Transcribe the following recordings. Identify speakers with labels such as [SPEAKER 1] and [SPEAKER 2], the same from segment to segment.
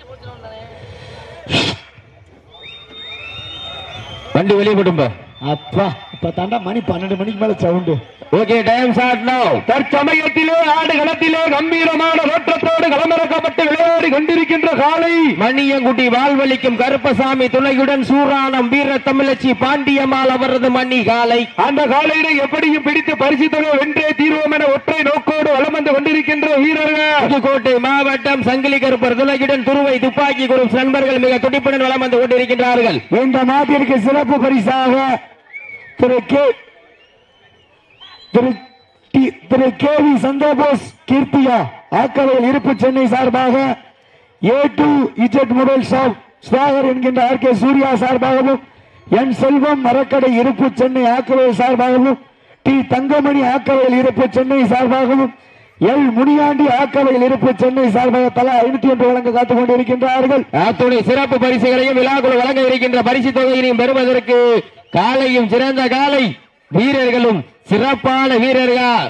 [SPEAKER 1] வண்டி வெளியே போட்டும்ப
[SPEAKER 2] அப்பா இப்ப தாண்டா மணி பன்னெண்டு மணிக்கு மேல sound
[SPEAKER 1] okay time start no
[SPEAKER 3] தற்சமயத்திலே ஆடு களத்திலே கம்பீரமான தோற்றத்தோடு களமிறக்கப்பட்டு விளையாடி கொண்டிருக்கின்ற காலை
[SPEAKER 1] மணியங்குடி வாழ்வழிக்கும் கருப்பசாமி துணையுடன் சூரானம் வீர தமிழச்சி பாண்டியம்மாள் அவரது மணி காலை
[SPEAKER 3] அந்த காலையினை எப்படியும் பிடித்து பரிசுத்தனை வென்றே தீர்வோம் என ஒற்றை நோக்கோடு வலம் வந்து கொண்டிருக்கின்ற வீரர்கள்
[SPEAKER 1] புதுக்கோட்டை மாவட்டம் சங்கிலி கருப்பர் துணையுடன் துருவை துப்பாக்கி குரும் நண்பர்கள் மிக துடிப்புடன் வலம் வந்து கொண்டிருக்கின்றார்கள்
[SPEAKER 2] இந்த நாட்டிற்கு சிறப்பு பரிசாக திரு கே திரு டி- திரு கே வி சந்திரபோஸ் கீர்த்தியா ஆக்கவையில் இருப்பு சென்னை சார்பாக A to Z mobile shop ஸ்வாகர் என்கின்ற ஆர் கே சூர்யா சார்பாகவும் என் செல்வம் மரக்கடை இருப்பு சென்னை ஆக்கவையில் சார்பாகவும் டி தங்கமணி ஆக்கவையில் இருப்பு சென்னை சார்பாகவும் எல் முனியாண்டி ஆக்கவையில் இருப்பு சென்னை சார்பாக தலா ஐநூத்தி ஒன்று வழங்க காத்துக் கொண்டிருக்கின்றார்கள்
[SPEAKER 1] அத்துணை சிறப்பு பரிசுகளையும் விழாக்குழு வழங்க இருக்கின்ற பரிசு தொகையினையும் பெறுவதற்கு காலையும் சிறந்த காலை வீரர்களும் சிறப்பான வீரர்கள்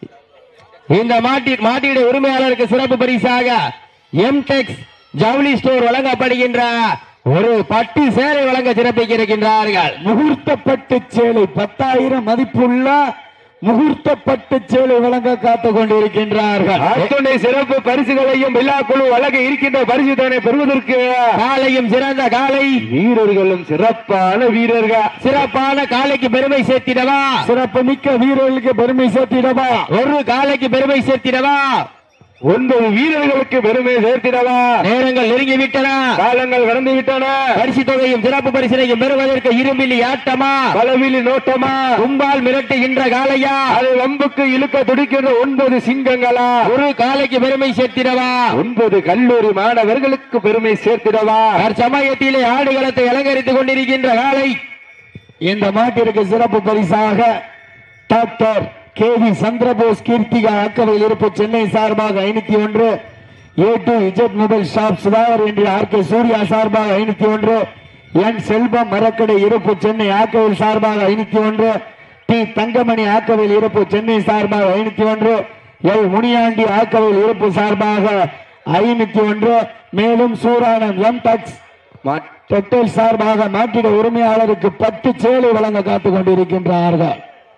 [SPEAKER 1] இந்த மாட்டி மாட்டியுடைய உரிமையாளருக்கு சிறப்பு பரிசாக எம்டெக்ஸ் ஜவுளி ஸ்டோர் வழங்கப்படுகின்ற ஒரு பட்டு சேலை வழங்க சிறப்பிக்க இருக்கின்றார்கள்
[SPEAKER 2] முகூர்த்தப்பட்டு சேலை பத்தாயிரம் மதிப்புள்ள முகூர்த்தப்பட்டு சேலை வழங்க காத்துக் கொண்டிருக்கின்றார்கள்
[SPEAKER 3] அத்துணை சிறப்பு பரிசுகளையும் விழா குழு வழங்க இருக்கின்ற பரிசுத்தனை பெறுவதற்கு
[SPEAKER 1] காலையும் சிறந்த காலை
[SPEAKER 3] வீரர்களும் சிறப்பான வீரர்கள்
[SPEAKER 1] சிறப்பான காலைக்கு பெருமை சேர்த்திடவா
[SPEAKER 2] சிறப்பு மிக்க வீரர்களுக்கு பெருமை சேர்த்திடவா
[SPEAKER 1] ஒரு காலைக்கு பெருமை சேர்த்திடவா
[SPEAKER 3] ஒன்பது வீரர்களுக்கு பெருமை சேர்த்திடவா
[SPEAKER 1] நேரங்கள் நெருங்கி விட்டன
[SPEAKER 3] காலங்கள் கடந்து விட்டன
[SPEAKER 1] பரிசு தொகையும் சிறப்பு பரிசினையும் பெறுவதற்கு இருமில்லி ஆட்டமா
[SPEAKER 3] பலவிலி நோட்டமா
[SPEAKER 1] கும்பால் மிரட்டுகின்ற காலையா
[SPEAKER 3] அதை வம்புக்கு இழுக்க துடிக்கின்ற ஒன்பது சிங்கங்களா
[SPEAKER 1] ஒரு காலைக்கு பெருமை சேர்த்திடவா
[SPEAKER 3] ஒன்பது கல்லூரி மாணவர்களுக்கு பெருமை சேர்த்திடவா
[SPEAKER 1] சமயத்திலே ஆடுகளத்தை அலங்கரித்துக் கொண்டிருக்கின்ற காலை
[SPEAKER 2] இந்த மாட்டிற்கு சிறப்பு பரிசாக doctor K V Chandrabose Keerthika அக்கவையில் இருப்பு சென்னை சார்பாக ஐநூத்தி ஒன்று A to Z mobile shop Sudhakar என்று ஆர் கே சூர்யா சார்பாக ஐநூத்தி ஒன்று என் செல்வம் மரக்கடை இருப்பு சென்னை ஆக்கவில் சார்பாக ஐநூத்தி ஒன்று டி தங்கமணி ஆக்கவில் இருப்பு சென்னை சார்பாக ஐநூத்தி ஒன்று எல் முனியாண்டி ஆக்கவில் இருப்பு சார்பாக ஐநூத்தி ஒன்று மேலும் சூரானம் எம் டக்ஸ் டெக்டைல் சார்பாக மாட்டிட உரிமையாளருக்கு பத்து சேலை வழங்க காத்துக் கொண்டிருக்கின்றார்கள்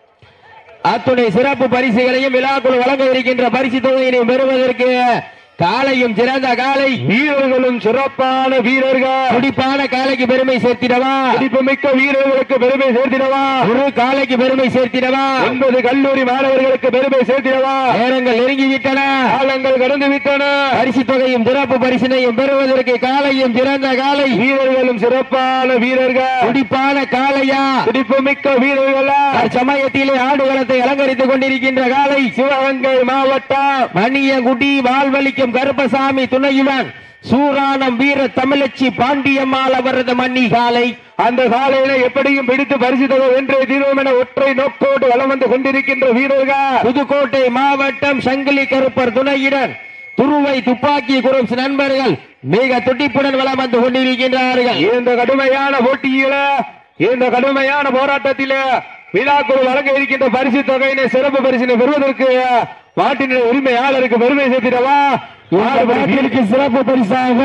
[SPEAKER 1] அத்துணை சிறப்பு பரிசுகளையும் விழாக்குழு வழங்க இருக்கின்ற பரிசு தொகையினை பெறுவதற்கு காலையும் சிறந்த காலை
[SPEAKER 3] வீரர்களும் சிறப்பான வீரர்கள்
[SPEAKER 1] துடிப்பான காலைக்கு பெருமை சேர்த்திடவா
[SPEAKER 3] மிக்க வீரர்களுக்கு பெருமை சேர்த்திடவா
[SPEAKER 1] ஒரு காலைக்கு பெருமை சேர்த்திடவா
[SPEAKER 3] ஒன்பது கல்லூரி மாணவர்களுக்கு பெருமை சேர்த்திடவா
[SPEAKER 1] நேரங்கள் நெருங்கி விட்டன
[SPEAKER 3] காலங்கள் கடந்து விட்டன
[SPEAKER 1] பரிசு தொகையும் சிறப்பு பரிசினையும் பெறுவதற்கு காலையும் சிறந்த காலை
[SPEAKER 3] வீரர்களும் சிறப்பான வீரர்கள்
[SPEAKER 1] துடிப்பான காலையா
[SPEAKER 3] மிக்க வீரர்களா
[SPEAKER 1] சமயத்திலே ஆடுகளத்தை அலங்கரித்துக் கொண்டிருக்கின்ற காலை
[SPEAKER 3] சிவகங்கை மாவட்டம்
[SPEAKER 1] மணியகுடி வாழ்வழிக்கும் கருப்பசாமி துணையுடன் சூரானம் வீர தமிழச்சி பாண்டியம்மாள் அவரது மன்னி காலை
[SPEAKER 3] அந்த காலையில எப்படியும் பிடித்து பரிசு தொகை வென்றே தீர்வோம் என ஒற்றை நோக்கோடு வலம் வந்து கொண்டிருக்கின்ற வீரர்கள்
[SPEAKER 1] புதுக்கோட்டை மாவட்டம் சங்கிலி கருப்பர் துணையுடன் துருவை துப்பாக்கி குரூப்ஸ் நண்பர்கள் மிக துடிப்புடன் வலம் வந்து கொண்டிருக்கின்றார்கள்
[SPEAKER 3] இந்த கடுமையான போட்டியில இந்த கடுமையான போராட்டத்தில விழாக்குழு வழங்க இருக்கின்ற பரிசு தொகையினை சிறப்பு பரிசினை பெறுவதற்கு மாட்டினுடைய உரிமையாளருக்கு பெருமை சேர்த்திடவா
[SPEAKER 2] இந்த மாட்டிற்கு சிறப்பு பரிசாக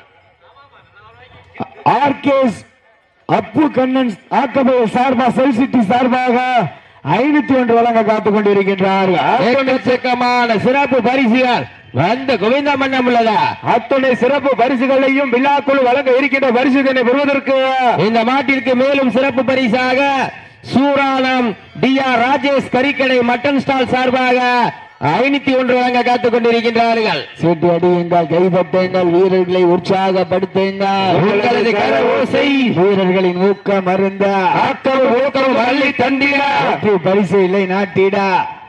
[SPEAKER 2] ஆர்கேஸ் அப்பு கண்ணன் ஆக்கபய சார்பா செல் சிட்டி சார்பாக ஐநூத்தி ஒன்று வழங்க காத்துக் கொண்டிருக்கின்றார்கள்
[SPEAKER 1] எக்கச்சக்கமான சிறப்பு பரிசுகள் வந்த கோவிந்த மன்னம் உள்ளதா
[SPEAKER 3] அத்துணை சிறப்பு பரிசுகளையும் விழாக்குழு வழங்க இருக்கின்ற பரிசுதனை பெறுவதற்கு
[SPEAKER 1] இந்த மாட்டிற்கு மேலும் சிறப்பு பரிசாக சூரானம் டி ஆர் ராஜேஷ் கறிக்கடை மட்டன் ஸ்டால் சார்பாக ஐநூத்தி ஒன்று வழங்க காத்துக் கொண்டிருக்கின்றார்கள்
[SPEAKER 2] சீட்டு அடியுங்கள் கைதட்டுங்கள் வீரர்களை உற்சாகப்படுத்துங்கள்
[SPEAKER 1] உங்களது கர ஓசை
[SPEAKER 2] வீரர்களின் ஊக்கம் அருந்த
[SPEAKER 1] ஆக்கம் ஊக்கம் வள்ளி தந்திட
[SPEAKER 2] வெற்றி பரிசு இல்லை நாட்டிட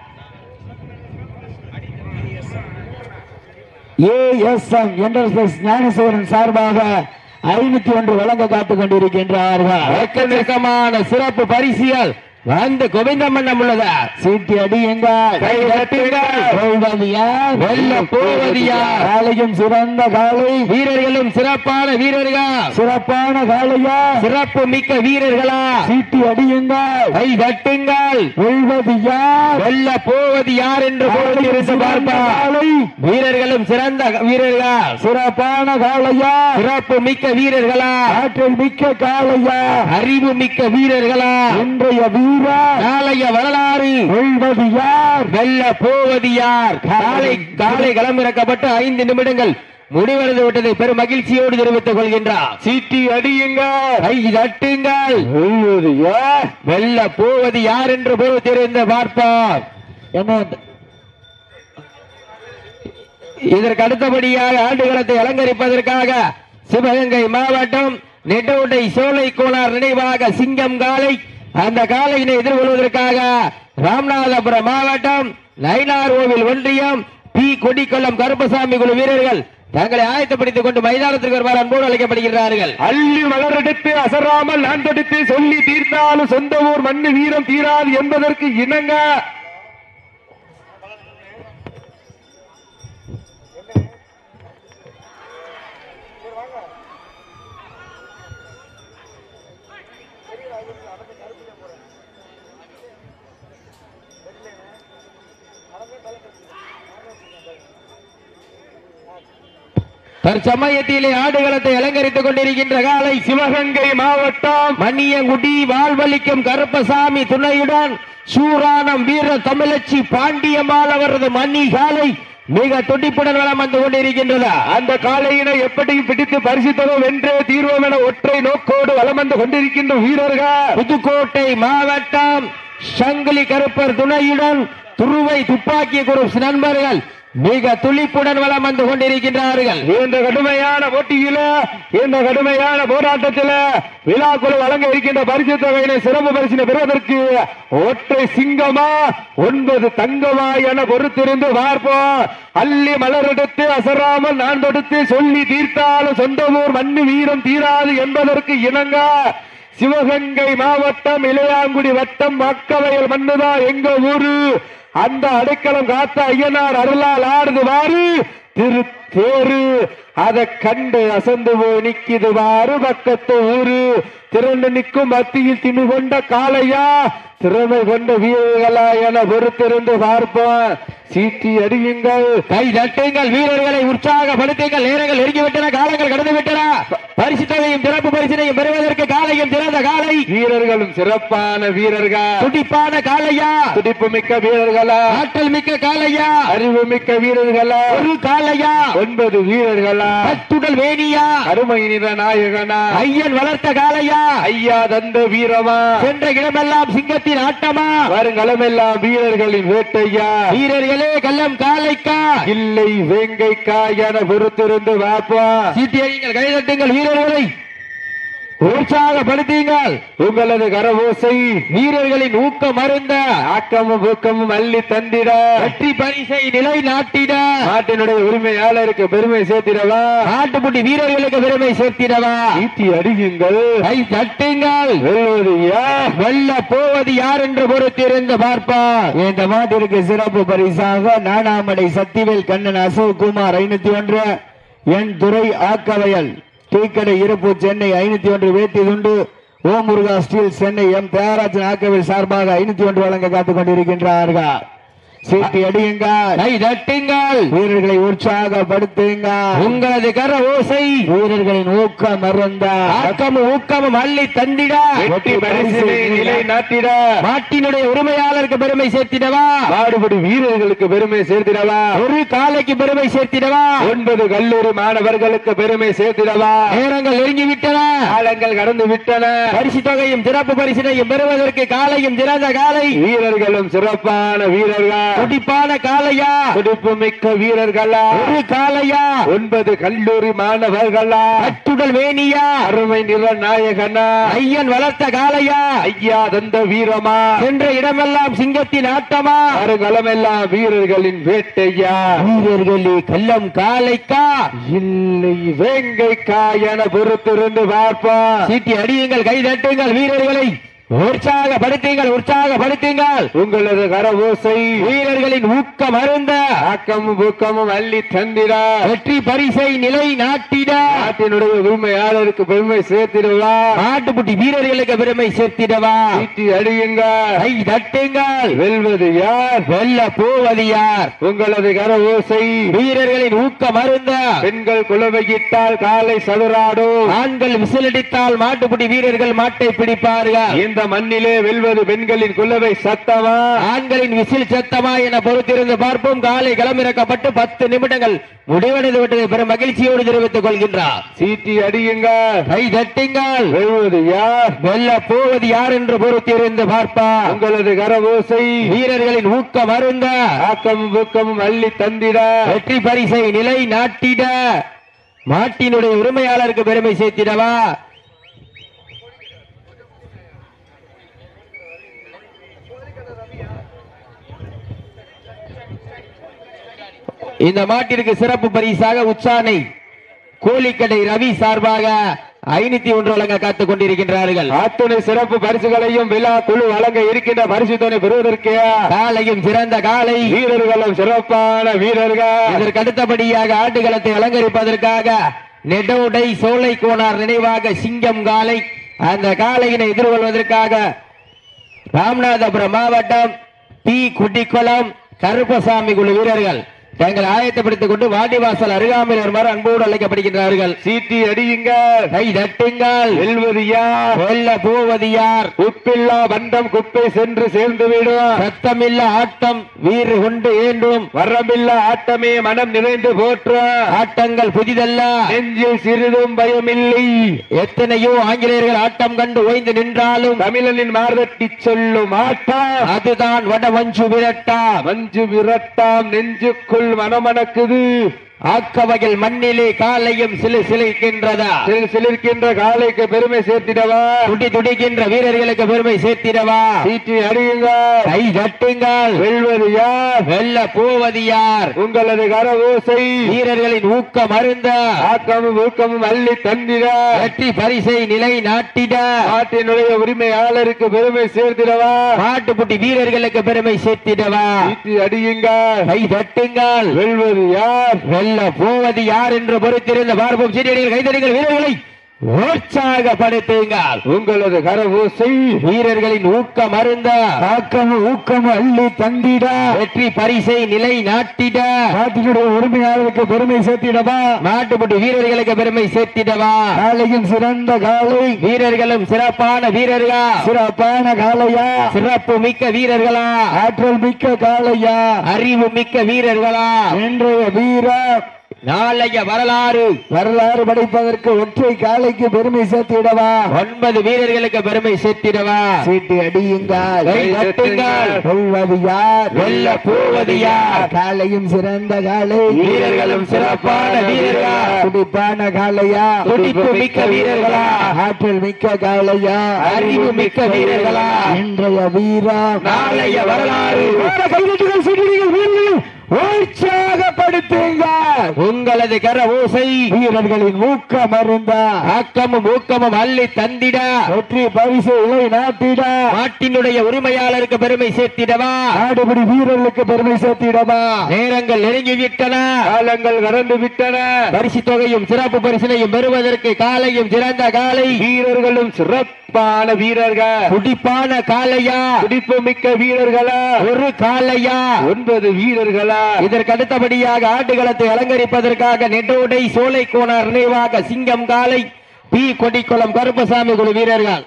[SPEAKER 2] ஏஎஸ்எம் என்டர்பிரைஸ் ஞானசேகரன் சார்பாக ஐநூத்தி ஒன்று வழங்க காத்துக் கொண்டிருக்கின்றார்கள்
[SPEAKER 1] எக்கச்சக்கமான சிறப்பு பரிசியல் வந்து கோவிந்தமன்னம் உள்ளதா
[SPEAKER 2] சீட்டி அடியுங்கள்
[SPEAKER 1] கை தட்டுங்கள்
[SPEAKER 2] வெல்வது யார்
[SPEAKER 1] வெல்ல போவது யார்?
[SPEAKER 2] காலையும் சிறந்த காலை
[SPEAKER 1] வீரர்களும் சிறப்பான வீரர்கள்
[SPEAKER 2] சிறப்பான காளையா
[SPEAKER 1] சிறப்பு மிக்க வீரர்களா
[SPEAKER 2] சீட்டி அடியுங்கள்
[SPEAKER 1] கை தட்டுங்கள்
[SPEAKER 2] வெல்வது யார்
[SPEAKER 1] வெல்ல போவது யார் என்று பொறுத்திருந்து பார்ப்பா
[SPEAKER 2] காலை
[SPEAKER 1] வீரர்களும் சிறந்த வீரர்கள்
[SPEAKER 2] சிறப்பான காளையா
[SPEAKER 1] சிறப்பு மிக்க வீரர்களா
[SPEAKER 2] ஆற்றல் மிக்க காளையா
[SPEAKER 1] அறிவு மிக்க வீரர்களா
[SPEAKER 2] இன்றைய வீரர்
[SPEAKER 1] நாளைய வரலாறு
[SPEAKER 2] வெல்வது யார்
[SPEAKER 1] வெல்ல போவது யார் காலை காலை களமிறக்கப்பட்டு ஐந்து நிமிடங்கள் முடிவடைந்து விட்டதை பெரும் மகிழ்ச்சியோடு தெரிவித்துக் கொள்கின்றார்
[SPEAKER 3] சீட்டி அடியுங்கள்
[SPEAKER 1] கை தட்டுங்கள்
[SPEAKER 2] வெல்வது யார்
[SPEAKER 1] வெல்ல போவது யார் என்று பொறுத்திருந்து பார்ப்பார்
[SPEAKER 2] என்ன
[SPEAKER 1] இதற்கு அடுத்தபடியாக ஆண்டுகளத்தை அலங்கரிப்பதற்காக சிவகங்கை மாவட்டம் நெட்டோட்டை சோலை கோளார் நினைவாக சிங்கம் காலை அந்த காலையினை எதிர்கொள்வதற்காக ராமநாதபுரம் மாவட்டம் நயினார் கோவில் ஒன்றியம் பி கொடிக்கொல்லம் கருப்பசாமி குழு வீரர்கள் தங்களை ஆயத்தப்படுத்திக் கொண்டு மைதானத்திற்கு வருமாறு அன்போடு அழைக்கப்படுகிறார்கள்
[SPEAKER 3] அள்ளி மலரெடுத்து அசராமல் நான் தொடுத்து சொல்லி தீர்த்தாலும் சொந்த ஊர் மண்ணு வீரம் தீராது என்பதற்கு இணங்க
[SPEAKER 1] தற்சமயத்திலே ஆடுகளத்தை அலங்கரித்துக் கொண்டிருக்கின்ற காலை
[SPEAKER 3] சிவகங்கை மாவட்டம்
[SPEAKER 1] மணியங்குடி வாழ்வழிக்கும் கருப்பசாமி துணையுடன் சூரானம் வீர தமிழச்சி பாண்டியம்மாள் அவரது மன்னி காலை மிக துடிப்புடன் வளம் வந்து கொண்டிருக்கின்றதா
[SPEAKER 3] அந்த காளையினை எப்படியும் பிடித்து பரிசுத்தவும் வென்றே தீர்வோம் என ஒற்றை நோக்கோடு வலம் வந்து கொண்டிருக்கின்ற வீரர்கள்
[SPEAKER 1] புதுக்கோட்டை மாவட்டம் சங்கிலி கருப்பர் துணையுடன் துருவை துப்பாக்கி குரூப் நண்பர்கள் மிக துளிப்புடன் வளம் வந்து கொண்டிருக்கின்றார்கள்
[SPEAKER 3] இந்த கடுமையான போட்டியில இந்த கடுமையான போராட்டத்தில விழாக்குழு வழங்க இருக்கின்ற பரிசு தொகையினை சிறப்பு பரிசினை பெறுவதற்கு ஒற்றை சிங்கமா ஒன்பது தங்கமா என பொறுத்திருந்து பார்ப்போம் அள்ளி மலரெடுத்து அசராமல் நான் தொடுத்து சொல்லி தீர்த்தாலும் சொந்த ஊர் மண்ணு வீரம் தீராது என்பதற்கு இணங்க சிவகங்கை மாவட்டம் இளையாங்குடி வட்டம் மக்கவயல் மண்ணுதான் எங்க ஊரு அந்த அடைக்கலம் காத்த ஐயனார் அருளால் ஆடுது வாரு திரு தேரு அதை கண்டு அசந்து போய் நிக்குது வாரு பக்கத்து ஊரு திரண்டு நிற்கும் மத்தியில் திணு கொண்ட காளையா திறமை கொண்ட வீரர்களா என பொறுத்திருந்து பார்ப்போம் சீட்டி அடியுங்கள்
[SPEAKER 1] கை தட்டுங்கள் வீரர்களை உற்சாகப்படுத்துங்கள் நேரங்கள் நெருங்கிவிட்டன காலங்கள் கடந்து விட்டன பரிசு தொகையும் சிறப்பு பரிசினையும் பெறுவதற்கு காலையும் சிறந்த காலை
[SPEAKER 3] வீரர்களும் சிறப்பான வீரர்கள்
[SPEAKER 1] துடிப்பான காலையா
[SPEAKER 3] துடிப்பு மிக்க வீரர்களா
[SPEAKER 1] ஆற்றல் மிக்க காலையா
[SPEAKER 3] அறிவு மிக்க வீரர்களா
[SPEAKER 1] ஒரு காலையா
[SPEAKER 3] ஒன்பது வீரர்களா
[SPEAKER 1] கத்துடல் வேணியா
[SPEAKER 3] அருமை நிற நாயகனா
[SPEAKER 1] ஐயன் வளர்த்த காலையா
[SPEAKER 3] ஐயா தந்த வீரமா
[SPEAKER 1] சென்ற இடமெல்லாம் சிங்கத்தின் ஆட்டமா
[SPEAKER 3] வருங்களமெல்லாம் வீரர்களின் வேட்டையா
[SPEAKER 1] வீரர்களே கல்லம் காலைக்கா
[SPEAKER 3] இல்லை வேங்கைக்கா என பொறுத்திருந்து பார்ப்போம்
[SPEAKER 1] சீட்டியடிங்கள் கைதட்டுங்கள் வீரர்களை உற்சாகப்படுத்துங்கள்
[SPEAKER 3] உங்களது கரவோசை
[SPEAKER 1] வீரர்களின் ஊக்கம் அருந்த
[SPEAKER 3] ஆக்கமும் ஊக்கமும் அள்ளி தந்திட
[SPEAKER 1] வெற்றி பரிசை நிலை நாட்டிட
[SPEAKER 3] நாட்டினுடைய உரிமையாளருக்கு பெருமை சேர்த்திடவா
[SPEAKER 1] நாட்டுப்புட்டி வீரர்களுக்கு பெருமை சேர்த்திடவா
[SPEAKER 3] ஈட்டி அடியுங்கள்
[SPEAKER 1] கை தட்டுங்கள்
[SPEAKER 3] வெல்வது யார்?
[SPEAKER 1] வெல்ல போவது யார் என்று பொறுத்திருந்து பார்ப்பார்
[SPEAKER 2] இந்த மாட்டிற்கு சிறப்பு பரிசாக நானாமடை சத்திவேல் கண்ணன் அசோக் குமார் ஐநூத்தி ஒன்று என் துறை ஆக்கவயல் டீக்கடை இருப்பு சென்னை ஐநூத்தி ஒன்று வேட்டி துண்டு ஓம் முருகா ஸ்டீல் சென்னை எம் தியாகராஜன் ஆக்கவில் சார்பாக ஐநூத்தி ஒன்று வழங்க காத்துக் கொண்டிருக்கின்றார்கள் சீட்டி அடியுங்கள்
[SPEAKER 1] கை தட்டுங்கள்
[SPEAKER 2] வீரர்களை உற்சாகப்படுத்துங்கள்
[SPEAKER 1] உங்களது கர ஓசை
[SPEAKER 2] வீரர்களின் ஊக்கம் மறந்த
[SPEAKER 1] ஆக்கமும் ஊக்கமும் அள்ளி தந்திட
[SPEAKER 3] வெற்றி பரிசினை நிலை நாட்டிட
[SPEAKER 1] நாட்டினுடைய உரிமையாளருக்கு பெருமை சேர்த்திடவா
[SPEAKER 3] மாடுபடி வீரர்களுக்கு பெருமை சேர்த்திடவா
[SPEAKER 1] ஒரு காலைக்கு பெருமை சேர்த்திடவா
[SPEAKER 3] ஒன்பது கல்லூரி மாணவர்களுக்கு பெருமை சேர்த்திடவா
[SPEAKER 1] நேரங்கள் நெருங்கிவிட்டன
[SPEAKER 3] காலங்கள் கடந்து விட்டன
[SPEAKER 1] பரிசு தொகையும் சிறப்பு பரிசினையும் பெறுவதற்கு காலையும் சிறந்த காலை
[SPEAKER 3] வீரர்களும் சிறப்பான வீரர்கள்
[SPEAKER 1] துடிப்பான காலையா
[SPEAKER 3] துடிப்பு மிக்க வீரர்களா
[SPEAKER 1] ஒரு காலையா
[SPEAKER 3] ஒன்பது கல்லூரி மாணவர்களா
[SPEAKER 1] அத்துடல் வேணியா
[SPEAKER 3] அருமை நிற நாயகனா
[SPEAKER 1] ஐயன் வளர்த்த காலையா
[SPEAKER 3] ஐயா தந்த வீரமா
[SPEAKER 1] சென்ற இடமெல்லாம் சிங்கத்தின் ஆட்டமா
[SPEAKER 3] வருகளமெல்லாம் வீரர்களின் வேட்டையா
[SPEAKER 1] வீரர்களே கல்லம் காலைக்கா
[SPEAKER 3] இல்லை வேங்கைக்கா என பொறுத்திருந்து பார்ப்போம்
[SPEAKER 1] சீட்டி அடியுங்கள் கை தட்டுங்கள் வீரர்களை உற்சாகப்படுத்துங்கள் உற்சாகப்படுத்துங்கள்
[SPEAKER 3] உங்களது கரவோசை
[SPEAKER 1] வீரர்களின் ஊக்கம் அருந்த
[SPEAKER 3] ஆக்கமும் ஊக்கமும் அள்ளி தந்திட
[SPEAKER 1] வெற்றி பரிசை நிலை நாட்டிட
[SPEAKER 3] நாட்டினுடைய உரிமையாளருக்கு பெருமை சேர்த்திடுவா
[SPEAKER 1] நாட்டுப்புட்டி வீரர்களுக்கு பெருமை சேர்த்திடவா
[SPEAKER 3] சீட்டி அடியுங்கள்
[SPEAKER 1] கை தட்டுங்கள்
[SPEAKER 3] வெல்வது யார்
[SPEAKER 1] வெல்ல போவது யார்
[SPEAKER 3] உங்களது கரவோசை
[SPEAKER 1] வீரர்களின் ஊக்கம் அருந்த
[SPEAKER 3] பெண்கள் குலவையிட்டால் காலை சதுராடும்
[SPEAKER 1] ஆண்கள் விசிலடித்தால் மாட்டுப்புட்டி வீரர்கள் மாட்டை பிடிப்பார்கள்
[SPEAKER 3] இந்த மண்ணிலே வெல்வது பெண்களின் குலவை சத்தமா
[SPEAKER 1] ஆண்களின் விசில் சத்தமா என பொறுத்திருந்து பார்ப்போம் காலை களமிறக்கப்பட்டு பத்து நிமிடங்கள் முடிவடைந்து விட்டதை பெரும் மகிழ்ச்சியோடு தெரிவித்துக் கொள்கின்றார்
[SPEAKER 3] சீட்டி அடியுங்கள்
[SPEAKER 1] கை தட்டுங்கள்
[SPEAKER 3] வெல்வது யார்
[SPEAKER 1] வெல்ல போவது யார் என்று பொறுத்திருந்து பார்ப்பார்
[SPEAKER 3] உங்களது கரவோசை
[SPEAKER 1] வீரர்களின் ஊக்கம் அருந்த
[SPEAKER 3] ஆக்கமும் ஊக்கமும் அள்ளி தந்திட
[SPEAKER 1] வெற்றி பரிசை நிலை நாட்டிட மாட்டினுடைய உரிமையாளருக்கு பெருமை சேர்த்திடவா இந்த மாட்டிற்கு சிறப்பு பரிசாக உச்சானை கோழிக்கடை ரவி சார்பாக ஐநூத்தி ஒன்று வழங்க காத்துக் கொண்டிருக்கின்றார்கள்
[SPEAKER 3] அத்துணை சிறப்பு பரிசுகளையும் விழா குழு வழங்க இருக்கின்ற பரிசுத்தனை பெறுவதற்கு
[SPEAKER 1] காலையும் சிறந்த காலை
[SPEAKER 3] வீரர்களும் சிறப்பான வீரர்கள்
[SPEAKER 1] இதற்கு அடுத்தபடியாக ஆட்டுகளத்தை அலங்கரிப்பதற்காக நெடோடை சோலை கோனார் நினைவாக சிங்கம் காலை அந்த காளையினை எதிர்கொள்வதற்காக ராமநாதபுரம் மாவட்டம் பி குட்டிக்குளம் கருப்பசாமி குழு வீரர்கள் தங்களை ஆயத்தப்படுத்திக் கொண்டு வாடிவாசல் அருகாமையில் வருமாறு அன்போடு அழைக்கப்படுகின்றார்கள்
[SPEAKER 3] சீட்டி அடியுங்கள்
[SPEAKER 1] கை தட்டுங்கள்
[SPEAKER 3] வெல்வது யார்
[SPEAKER 1] வெல்ல போவது யார்
[SPEAKER 3] உப்பில்லா பண்டம் குப்பை சென்று சேர்ந்து விடும்
[SPEAKER 1] சத்தமில்ல ஆட்டம் வீறு கொண்டு ஏண்டும்
[SPEAKER 3] வரமில்லா ஆட்டமே மனம் நிறைந்து போற்ற
[SPEAKER 1] ஆட்டங்கள் புதிதல்ல
[SPEAKER 3] நெஞ்சில் சிறிதும் பயமில்லை
[SPEAKER 1] எத்தனையோ ஆங்கிலேயர்கள் ஆட்டம் கண்டு ஓய்ந்து நின்றாலும்
[SPEAKER 3] தமிழனின் மார்தட்டி சொல்லும் ஆட்டம்
[SPEAKER 1] அதுதான் வடவஞ்சு விரட்டா
[SPEAKER 3] மஞ்சு விரட்டாம் நெஞ்சுக்குள் மனமணக்குது
[SPEAKER 1] ஆக்கவகையில் மண்ணிலே காலையும் சிலு சிலிக்கின்றதா
[SPEAKER 3] சிலிர் சிலிர்க்கின்ற காலைக்கு பெருமை சேர்த்திடவா
[SPEAKER 1] துடி துடிக்கின்ற வீரர்களுக்கு பெருமை சேர்த்திடவா
[SPEAKER 3] சீட்டி அடியுங்கள்
[SPEAKER 1] கை தட்டுங்கள்
[SPEAKER 3] வெல்வது யார்
[SPEAKER 1] வெல்ல போவது யார்
[SPEAKER 3] உங்களது கரவோசை
[SPEAKER 1] வீரர்களின் ஊக்கம் அருந்த
[SPEAKER 3] ஆக்கமும் ஊக்கமும் அள்ளி தந்திட
[SPEAKER 1] வெற்றி பரிசை நிலை நாட்டிட
[SPEAKER 3] நாட்டினுடைய உரிமையாளருக்கு பெருமை சேர்த்திடவா
[SPEAKER 1] மாட்டுப்புட்டி வீரர்களுக்கு பெருமை சேர்த்திடவா
[SPEAKER 3] சீட்டி அடியுங்கள்
[SPEAKER 1] கை தட்டுங்கள்
[SPEAKER 3] வெல்வது யார்
[SPEAKER 1] வெல்ல போவது யார் என்று பொறுத்திருந்த பார்ப்போம் சீரியடிகள் கைதடிகள் வீரர்களை உற்சாகப்படுத்துங்கள்
[SPEAKER 3] உங்களது கரவோசை
[SPEAKER 1] வீரர்களின் ஊக்கம் அருந்த
[SPEAKER 2] ஆக்கம் ஊக்கம் அள்ளி தந்திட
[SPEAKER 1] வெற்றி பரிசை நிலை நாட்டிட
[SPEAKER 2] நாட்டினுடைய உரிமையாளருக்கு பெருமை சேர்த்திடவா
[SPEAKER 1] நாட்டுப்பட்டு வீரர்களுக்கு பெருமை சேர்த்திடவா
[SPEAKER 2] காலையும் சிறந்த காலை
[SPEAKER 1] வீரர்களும் சிறப்பான வீரர்களா
[SPEAKER 2] சிறப்பான காலையா
[SPEAKER 1] சிறப்பு மிக்க வீரர்களா
[SPEAKER 2] ஆற்றல் மிக்க காலையா
[SPEAKER 1] அறிவு மிக்க வீரர்களா
[SPEAKER 2] இன்றைய வீரர்
[SPEAKER 1] நாளைய வரலாறு
[SPEAKER 2] வரலாறு படைப்பதற்கு ஒற்றை காலைக்கு பெருமை சேர்த்திடவா
[SPEAKER 1] ஒன்பது வீரர்களுக்கு பெருமை சேர்த்திடவா
[SPEAKER 2] சீட்டு அடியுங்கள்
[SPEAKER 1] கை தட்டுங்கள்.
[SPEAKER 2] வெல்வது யார்
[SPEAKER 1] வெல்ல போவது யார்
[SPEAKER 2] காலையும் சிறந்த காலை
[SPEAKER 1] வீரர்களும் சிறப்பான வீரர்களா
[SPEAKER 2] துடிப்பான காலையா
[SPEAKER 1] துடிப்பு மிக்க வீரர்களா
[SPEAKER 2] ஆற்றல் மிக்க காலையா
[SPEAKER 1] அறிவு மிக்க வீரர்களா
[SPEAKER 2] இன்றைய வீரா
[SPEAKER 1] நாளைய வரலாறு
[SPEAKER 2] கைதட்டுகள் சிறுடிகள் வீரர்கள் உற்சாகப்படுத்துங்க
[SPEAKER 1] உங்களது கர ஓசை
[SPEAKER 2] வீரர்களின் ஊக்கம் அருந்த
[SPEAKER 1] ஆக்கமும் ஊக்கமும் அள்ளி தந்திட
[SPEAKER 2] வெற்றி பரிசு இலை நாட்டிட
[SPEAKER 1] நாட்டினுடைய உரிமையாளருக்கு பெருமை சேர்த்திடவா
[SPEAKER 2] ஆடுபடி வீரர்களுக்கு பெருமை சேர்த்திடவா
[SPEAKER 1] நேரங்கள் நெருங்கிவிட்டன
[SPEAKER 3] காலங்கள் கடந்து விட்டன
[SPEAKER 1] பரிசு தொகையும் சிறப்பு பரிசினையும் பெறுவதற்கு காலையும் சிறந்த காலை
[SPEAKER 3] வீரர்களும் சிறப்பான வீரர்கள்
[SPEAKER 1] துடிப்பான காலையா
[SPEAKER 3] துடிப்பு மிக்க வீரர்களா
[SPEAKER 1] ஒரு காலையா
[SPEAKER 3] ஒன்பது வீரர்களா
[SPEAKER 1] இதற்கு அடுத்தபடியாக ஆட்டுகளத்தை அலங்கரிப்பதற்காக நெட்டோடை சோலை கோணர் நினைவாக சிங்கம் காலை பி கொடிக்குளம் கருப்பசாமி குழு வீரர்கள்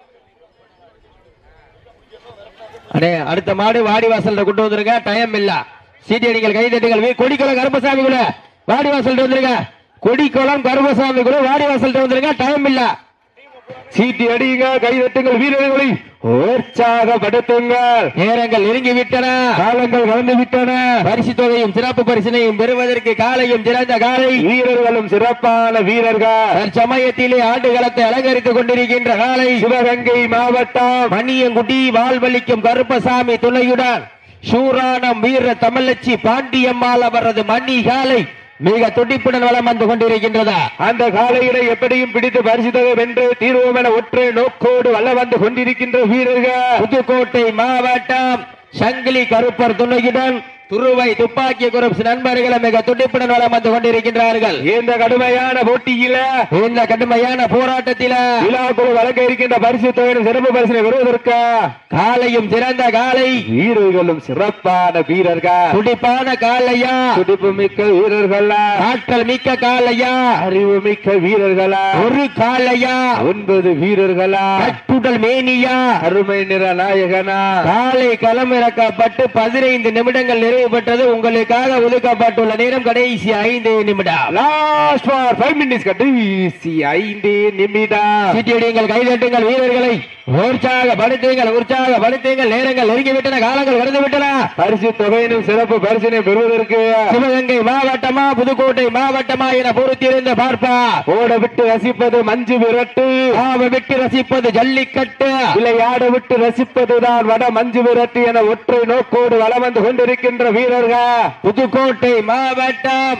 [SPEAKER 1] அடே அடுத்த மாடு வாடிவாசல் கொண்டு வந்துருங்க டைம் இல்ல சீட்டியடிகள் கைதட்டுங்கள் வீ- கொடிக்குளம் கருப்பசாமி குழு வாடிவாசல் வந்துருங்க கொடிக்குளம் கருப்பசாமி குழு வாடிவாசல் வந்துருங்க டைம் இல்ல
[SPEAKER 3] சீட்டி அடியுங்க கைதட்டுங்கள் வீரர்களை உற்சாகப்படுத்துங்கள்
[SPEAKER 1] நேரங்கள் நெருங்கி விட்டன
[SPEAKER 3] காலங்கள் கடந்து விட்டன
[SPEAKER 1] பரிசு தொகையும் சிறப்பு பரிசினையும் பெறுவதற்கு காலையும் சிறந்த காலை
[SPEAKER 3] வீரர்களும் சிறப்பான வீரர்கள்
[SPEAKER 1] தற்சமயத்திலே ஆண்டுகளத்தை அலங்கரித்துக் கொண்டிருக்கின்ற காலை
[SPEAKER 3] சிவகங்கை மாவட்டம்
[SPEAKER 1] மணியங்குடி வாழ்வழிக்கும் கருப்பசாமி துணையுடன் சூரானம் வீர தமிழச்சி பாண்டியம்மாள் அவரது மணி காலை மிக துடிப்புடன் வலம் வந்து கொண்டிருக்கின்றதா
[SPEAKER 3] அந்த காலையினை எப்படியும் பிடித்து பரிசுத்தக வென்று தீர்வோம் என ஒற்றை நோக்கோடு வல்ல வந்து கொண்டிருக்கின்ற வீரர்கள்
[SPEAKER 1] புதுக்கோட்டை மாவட்டம் சங்கிலி கருப்பர் துணையுடன் துருவை துப்பாக்கி குரூப்ஸ் நண்பர்களும் மிக துடிப்புடன் வலம் வந்து கொண்டிருக்கின்றார்கள்
[SPEAKER 3] இந்த கடுமையான போட்டியில
[SPEAKER 1] இந்த கடுமையான போராட்டத்தில
[SPEAKER 3] விழாக்குழு வழங்க இருக்கின்ற பரிசு தொகையின் சிறப்பு பரிசினை பெறுவதற்கு
[SPEAKER 1] காலையும் சிறந்த காலை
[SPEAKER 3] வீரர்களும் சிறப்பான வீரர்கள்
[SPEAKER 1] துடிப்பான காலையா
[SPEAKER 3] துடிப்பு மிக்க வீரர்களா
[SPEAKER 1] ஆற்றல் மிக்க காலையா
[SPEAKER 3] அறிவு மிக்க வீரர்களா
[SPEAKER 1] ஒரு காலையா
[SPEAKER 3] ஒன்பது வீரர்களா
[SPEAKER 1] கட்டுடல் மேனியா
[SPEAKER 3] அருமை நிற நாயகனா
[SPEAKER 1] காலை களமிறக்கப்பட்டு பதினைந்து நிமிடங்கள் நிறைவு பெற்றது உங்களுக்காக ஒதுக்கப்பட்டுள்ள நேரம் கடைசி ஐந்து நிமிடம்
[SPEAKER 3] லாஸ்ட் ஃபார் ஃபைவ் மினிட்ஸ் கடைசி ஐந்து நிமிடம்
[SPEAKER 1] சீட்டியடிங்கள் கைதட்டுங்கள் வீரர்களை உற்சாகப்படுத்துங்கள் உற்சாகப்படுத்துங்கள் நேரங்கள் நெருங்கிவிட்டன காலங்கள் கடந்து விட்டன
[SPEAKER 3] பரிசு தொகையினும் சிறப்பு பரிசினை பெறுவதற்கு
[SPEAKER 1] சிவகங்கை மாவட்டமா புதுக்கோட்டை மாவட்டமா என பொறுத்திருந்து பார்ப்பா
[SPEAKER 3] ஓட விட்டு ரசிப்பது மஞ்சு விரட்டு
[SPEAKER 1] ஆவ விட்டு ரசிப்பது ஜல்லிக்கட்டு
[SPEAKER 3] விளையாட விட்டு ரசிப்பதுதான் வட மஞ்சு விரட்டு என ஒற்றை நோக்கோடு வலம் வந்து கொண்டிருக்கின்ற வீரர்கள்
[SPEAKER 1] புதுக்கோட்டை மாவட்டம்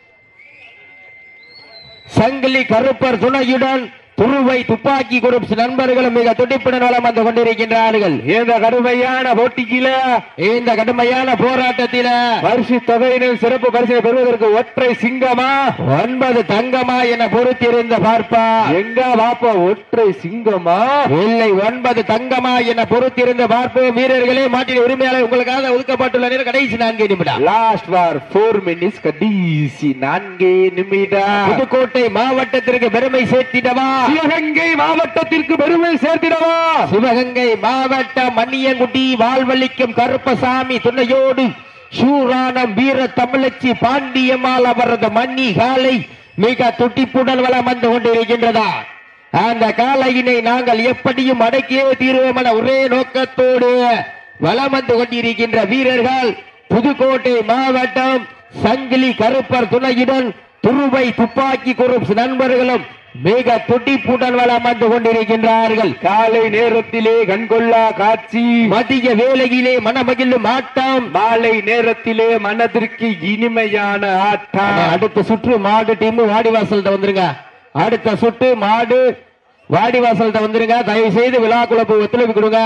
[SPEAKER 1] சங்கிலி கருப்பர் துணையுடன் துருவை துப்பாக்கி குரூப்ஸ் நண்பர்களும் மிக துடிப்புடன் வலம் வந்து கொண்டிருக்கின்றார்கள்
[SPEAKER 3] இந்த கடுமையான போட்டியில
[SPEAKER 1] இந்த கடுமையான போராட்டத்தில
[SPEAKER 3] பரிசு தொகையினும் சிறப்பு பரிசினை பெறுவதற்கு ஒற்றை சிங்கமா
[SPEAKER 1] ஒன்பது தங்கமா என பொறுத்திருந்த பார்ப்பா
[SPEAKER 3] எங்க பாப்பா ஒற்றை சிங்கமா
[SPEAKER 1] இல்லை ஒன்பது தங்கமா என பொறுத்திருந்த பார்ப்போம் வீரர்களே மாட்டின் உரிமையாளர் உங்களுக்காக ஒதுக்கப்பட்டுள்ள நேரம் கடைசி நான்கு நிமிடம்
[SPEAKER 3] லாஸ்ட் ஃபார் போர் மினிட்ஸ் கடைசி நான்கே நிமிடம்
[SPEAKER 1] புதுக்கோட்டை மாவட்டத்திற்கு பெருமை சேர்த்திடவா
[SPEAKER 3] சிவகங்கை மாவட்டத்திற்கு பெருமை சேர்த்திடவா
[SPEAKER 1] சிவகங்கை மாவட்டம் மன்னியங்குடி வாழ்வழிக்கும் கருப்பசாமி துணையோடு சூரானம் வீர தமிழச்சி பாண்டியம்மாள் அவரது மன்னி காலை மிக துட்டிப்புடன் வளம் வந்து கொண்டிருக்கின்றதா அந்த காலையினை நாங்கள் எப்படியும் அடக்கியே தீர்வோம் என ஒரே நோக்கத்தோடு வலம் வந்து கொண்டிருக்கின்ற வீரர்கள் புதுக்கோட்டை மாவட்டம் சங்கிலி கருப்பர் துணையுடன் துருவை துப்பாக்கி குரூப்ஸ் நண்பர்களும் மிக துடிப்புடன் வளம் வந்து கொண்டிருக்கின்றார்கள்
[SPEAKER 3] காலை நேரத்திலே கண்கொள்ளா காட்சி
[SPEAKER 1] மதிய வேளையிலே மனமகிழும் ஆட்டம்
[SPEAKER 3] மாலை நேரத்திலே மனதிற்கு இனிமையான ஆட்டம்
[SPEAKER 1] அடுத்த சுற்று மாடு டீம் வாடிவாசல்கிட்ட வந்துருங்க அடுத்த சுற்று மாடு வாடிவாசல்கிட்ட வந்துருங்க தயவு செய்து விழா குழப்பு ஒத்துழைப்பு கொடுங்க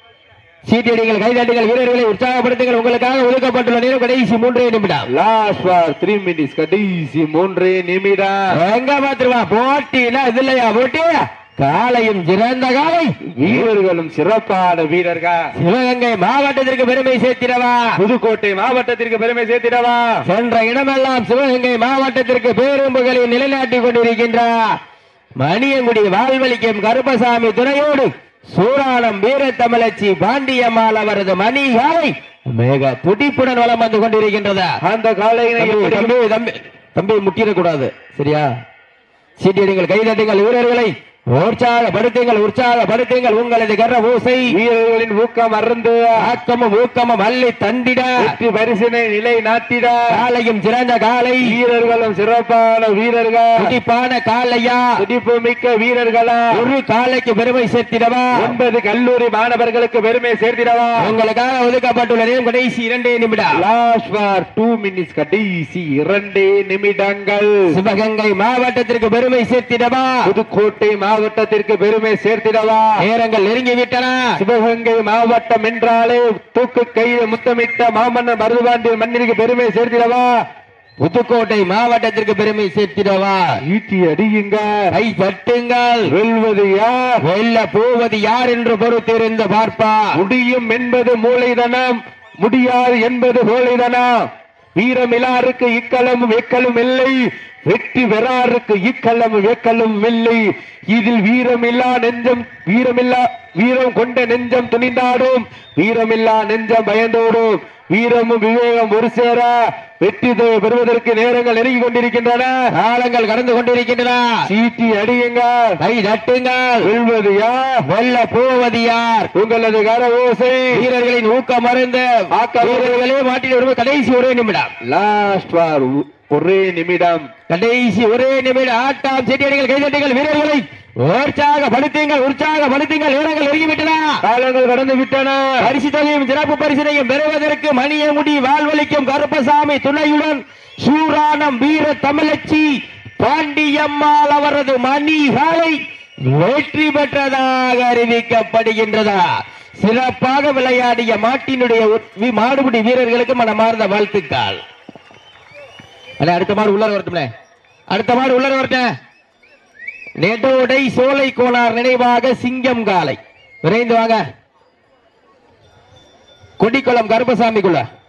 [SPEAKER 1] சீட்டடிகள் கைதட்டுங்கள் வீரர்களை உற்சாகப்படுத்துங்கள் உங்களுக்காக ஒதுக்கப்பட்டுள்ள நேரம் கடைசி மூன்றே நிமிடம்
[SPEAKER 3] லாஸ்ட் ஃபார் த்ரீ மினிட்ஸ் கடைசி மூன்றே நிமிடம்
[SPEAKER 1] எங்க பாத்துருவா போட்டினா இது இல்லையா போட்டி காலையும் சிறந்த காலை
[SPEAKER 3] வீரர்களும் சிறப்பான வீரர்கள்
[SPEAKER 1] சிவகங்கை மாவட்டத்திற்கு பெருமை சேர்த்திடவா
[SPEAKER 3] புதுக்கோட்டை மாவட்டத்திற்கு பெருமை சேர்த்திடவா
[SPEAKER 1] சென்ற இடமெல்லாம் சிவகங்கை மாவட்டத்திற்கு பேரும் புகழை நிலைநாட்டிக் கொண்டிருக்கின்றார் மணியங்குடி வாழ்வழிக்கும் கருப்பசாமி துணையோடு சூராளம் வீர தமிழச்சி பாண்டியம்மாள் அவரது மணி காலை மிக துடிப்புடன் வலம் வந்து கொண்டிருக்கின்றதா
[SPEAKER 3] அந்த காலையினை
[SPEAKER 1] தம்பி,
[SPEAKER 3] எப்படி-
[SPEAKER 1] தம்பி தம்பி தம்பி முட்டிடக்கூடாது சரியா சீட்டிடுங்கள் கைதட்டுங்கள் வீரர்களை உற்சாகப்படுத்துங்கள் உற்சாகப்படுத்துங்கள் உங்களது கர ஓசை
[SPEAKER 3] வீரர்களின் ஊக்கம் அறந்து
[SPEAKER 1] ஆக்கமும் ஊக்கமும் அள்ளி தந்திட
[SPEAKER 3] வெற்றி பரிசினை நிலை நாட்டிட
[SPEAKER 1] காலையும் சிறந்த காலை
[SPEAKER 3] வீரர்களும் சிறப்பான வீரர்கள்
[SPEAKER 1] துடிப்பான காலையா
[SPEAKER 3] துடிப்பு மிக்க வீரர்களா
[SPEAKER 1] ஒரு காலைக்கு பெருமை சேர்த்திடவா
[SPEAKER 3] ஒன்பது கல்லூரி மாணவர்களுக்கு பெருமை சேர்த்திடவா
[SPEAKER 1] உங்களுக்காக ஒதுக்கப்பட்டுள்ள நேரம் கடைசி இரண்டே நிமிடம்
[SPEAKER 3] லாஸ்ட் ஃபார் டூ மினிட்ஸ் கடைசி இரண்டே நிமிடங்கள்
[SPEAKER 1] சிவகங்கை மாவட்டத்திற்கு பெருமை சேர்த்திடவா
[SPEAKER 3] புதுக்கோட்டை மாவட்டத்திற்கு பெருமை சேர்த்திடவா
[SPEAKER 1] நேரங்கள் நெருங்கி விட்டன
[SPEAKER 3] சிவகங்கை மாவட்டம் என்றாலே தூக்கு கையில் முத்தமிட்ட மாமன்னர் மருதுபாண்டிய மண்ணிற்கு பெருமை சேர்த்திடவா
[SPEAKER 1] புதுக்கோட்டை மாவட்டத்திற்கு பெருமை சேர்த்திடவா
[SPEAKER 3] ஈட்டி அடியுங்க
[SPEAKER 1] கை தட்டுங்கள்
[SPEAKER 3] வெல்வது யார்
[SPEAKER 1] வெல்ல போவது யார் என்று பொறுத்திருந்து பார்ப்பா
[SPEAKER 3] முடியும் என்பது மூளைதனம் முடியாது என்பது கோழைதனம் வீரமிலாருக்கு இக்களமும் எக்களும் இல்லை வெற்றி பெறாருக்கு இக்களமும் எக்களும் இல்லை இதில் வீரமில்லா நெஞ்சம் வீரமில்லா வீரம் கொண்ட நெஞ்சம் துணிந்தாடும் வீரமில்லா நெஞ்சம் பயந்தோடும் வீரமும் விவேகம் ஒரு சேர வெற்றி தொகை பெறுவதற்கு நேரங்கள் நெருங்கி கொண்டிருக்கின்றன
[SPEAKER 1] காலங்கள் கடந்து கொண்டிருக்கின்றன
[SPEAKER 3] சீட்டி அடியுங்க
[SPEAKER 1] கை தட்டுங்கள்
[SPEAKER 3] வெல்வது யார்
[SPEAKER 1] வெல்ல போவது யார்
[SPEAKER 3] உங்களது கர ஓசை
[SPEAKER 1] வீரர்களின் ஊக்கம் மறைந்து
[SPEAKER 3] ஆக்க
[SPEAKER 1] வீரர்களே மாட்டில் வருவது கடைசி ஒரே நிமிடம்
[SPEAKER 3] லாஸ்ட் வார் ஒரே நிமிடம்
[SPEAKER 1] கடைசி ஒரே நிமிடம் ஆட்டம் செட்டியடிகள் கைதட்டுங்கள் வீரர்களை உற்சாகப்படுத்துங்கள் உற்சாகப்படுத்துங்கள் நேரங்கள் நெருங்கிவிட்டன
[SPEAKER 3] காலங்கள் கடந்து விட்டன
[SPEAKER 1] பரிசு தொகையும் சிறப்பு பரிசினையும் பெறுவதற்கு மணியமுடி வாழ்வழிக்கும் கருப்பசாமி துணையுடன் சூரானம் வீர தமிழச்சி பாண்டியம்மாள் அவரது மணிகளை வெற்றி பெற்றதாக அறிவிக்கப்படுகின்றதா சிறப்பாக விளையாடிய மாட்டினுடைய உ- மாடுபிடி வீரர்களுக்கு மனமார்ந்த வாழ்த்துக்கள் அண்ணே, அடுத்த மாடு உள்ளர வரட்டும்ல அடுத்த மாடு உள்ளர வரட்டும் நெடோடை சோலை கோனார் நினைவாக சிங்கம் காலை விரைந்து வாங்க கொடிக்குளம் கருப்பசாமிக்குள்ள